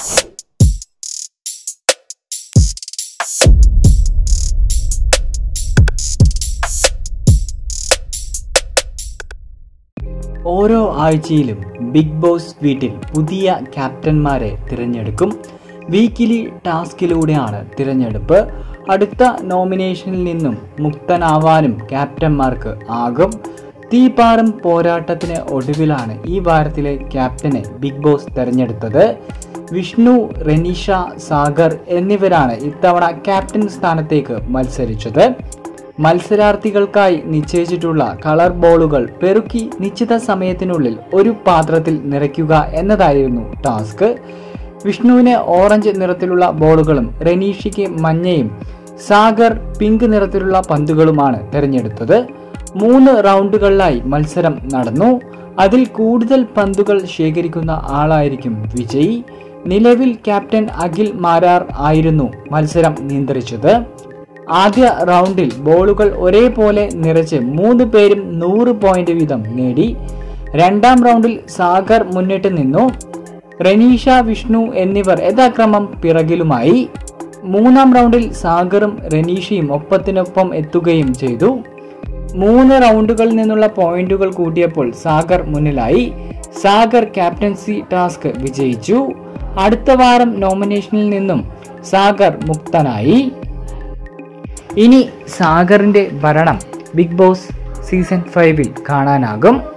ഓരോ ആഴ്ചയിലും big boss വീട്ടിൽ പുതിയ ക്യാപ്റ്റന്മാരെ തിരഞ്ഞെടുക്കും വീക്കിലി ടാസ്കിലൂടെയാണ് തിരഞ്ഞെടുപ്പ് അടുത്ത നോമിനേഷനിൽ നിന്നും മുക്തനാവാനും ക്യാപ്റ്റന്മാർക്ക് ആകും തീപാറും പോരാട്ടത്തിന് ഒടുവിലാണ് ഈ വാരത്തിലെ ക്യാപ്റ്റനെ ബിഗ് ബോസ് തെരഞ്ഞെടുത്തത് വിഷ്ണു റെനിഷ സാഗർ എന്നിവരാണ് ഇത്തവണ ക്യാപ്റ്റൻ സ്ഥാനത്തേക്ക് മത്സരിച്ചത് മത്സരാർത്ഥികൾക്കായി നിശ്ചയിച്ചിട്ടുള്ള കളർ ബോളുകൾ പെറുക്കി നിശ്ചിത സമയത്തിനുള്ളിൽ ഒരു പാത്രത്തിൽ നിറയ്ക്കുക എന്നതായിരുന്നു ടാസ്ക് വിഷ്ണുവിന് ഓറഞ്ച് നിറത്തിലുള്ള ബോളുകളും റെനീഷയ്ക്ക് മഞ്ഞയും സാഗർ പിങ്ക് നിറത്തിലുള്ള പന്തുകളുമാണ് തിരഞ്ഞെടുത്തത് മൂന്ന് റൗണ്ടുകളിലായി മത്സരം നടന്നു അതിൽ കൂടുതൽ പന്തുകൾ ശേഖരിക്കുന്ന ആളായിരിക്കും വിജയി നിലവിൽ ക്യാപ്റ്റൻ അഖിൽ മാരാർ ആയിരുന്നു മത്സരം നിയന്ത്രിച്ചത് ആദ്യ റൗണ്ടിൽ ബോളുകൾ ഒരേപോലെ നിറച്ച് മൂന്ന് പേരും നൂറ് പോയിന്റ് വീതം നേടി രണ്ടാം റൗണ്ടിൽ സാഗർ മുന്നിട്ട് നിന്നു റനീഷ വിഷ്ണു എന്നിവർ യഥാക്രമം പിറകിലുമായി മൂന്നാം റൗണ്ടിൽ സാഗറും റനീഷയും ഒപ്പത്തിനൊപ്പം എത്തുകയും ചെയ്തു മൂന്ന് റൗണ്ടുകളിൽ നിന്നുള്ള പോയിന്റുകൾ കൂട്ടിയപ്പോൾ സാഗർ മുന്നിലായി സാഗർ ക്യാപ്റ്റൻസി ടാസ്ക് വിജയിച്ചു അടുത്ത വാരം നോമിനേഷനിൽ നിന്നും സാഗർ മുക്തനായി ഇനി സാഗറിന്റെ ഭരണം ബിഗ് ബോസ് സീസൺ ഫൈവിൽ കാണാനാകും